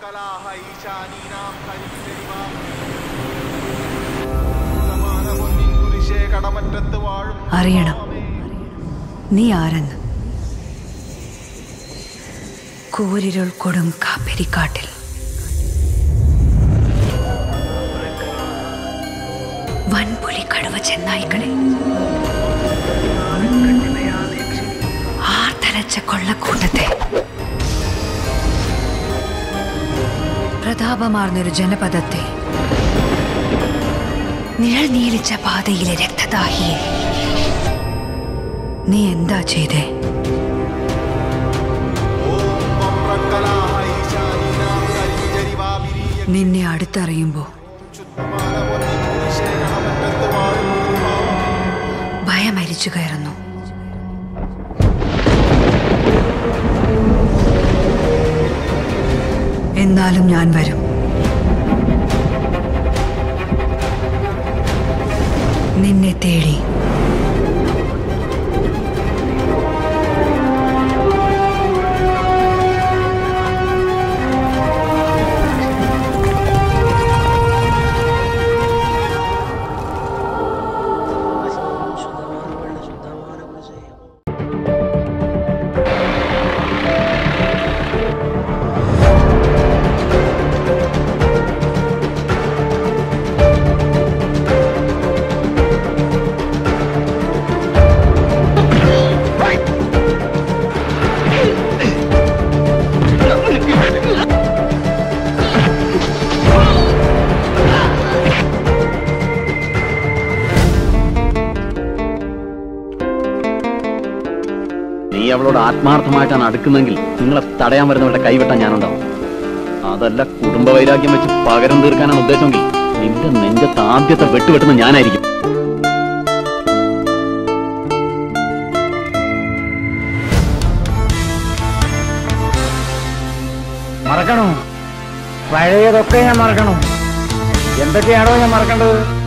പ്രക്കലാഹ ഈശാനീനാം ഹരിഹരിമാം സമാന പൊന്നിൻ കുരിശേ കടമറ്റത്ത് വാഴും അറിയണം നീ ആരെന്ന് കൂരിരുൾ കൊടും കാപ്പിരിക്കാട്ടിൽ വൻപുലി കടുവ ചെന്നായ്ക്കളെ ആർത്തലച്ച കൊള്ളക്കൂട്ടത്തെ പ്രതാപമാർന്നൊരു ജനപദത്തെ നിഴൽ നീലിച്ച പാതയിലെ രക്തദാഹിയെ നീ എന്താ ചെയ്തേ ഓം വം പ്രക്കലാഹ ഈശാനീനാം ഹരിഹരിമാവിരീയ നിന്നെ അടുത്തറിയുമ്പോ സമാന പൊന്നിൻ കുരിശേ കടമറ്റത്ത് വാഴും ഭയമരിച്ചു കയറുന്നു എന്നാലും ഞാൻ വരും നിന്നെ തേടി ശുദ്ധമായ ശുദ്ധമായ വിജയം നീ അവളോട് ആത്മാർത്ഥമായിട്ടാണ് അടുക്കുന്നെങ്കിൽ നിങ്ങളെ തടയാൻ വരുന്നവരുടെ കൈവെട്ടാൻ ഞാനുണ്ടാവും അതല്ല കുടുംബ വൈരാഗ്യം വെച്ച് പകരം തീർക്കാനാണ് ഉദ്ദേശമെങ്കിൽ നിന്റെ നെഞ്ചത്ത് ആദ്യത്തെ വെട്ടുവെട്ടുന്ന ഞാനായിരിക്കും മറക്കണോ പഴയതൊക്കെ ഞാൻ മറക്കണം എന്തൊക്കെയാണോ ഞാൻ മറക്കേണ്ടത്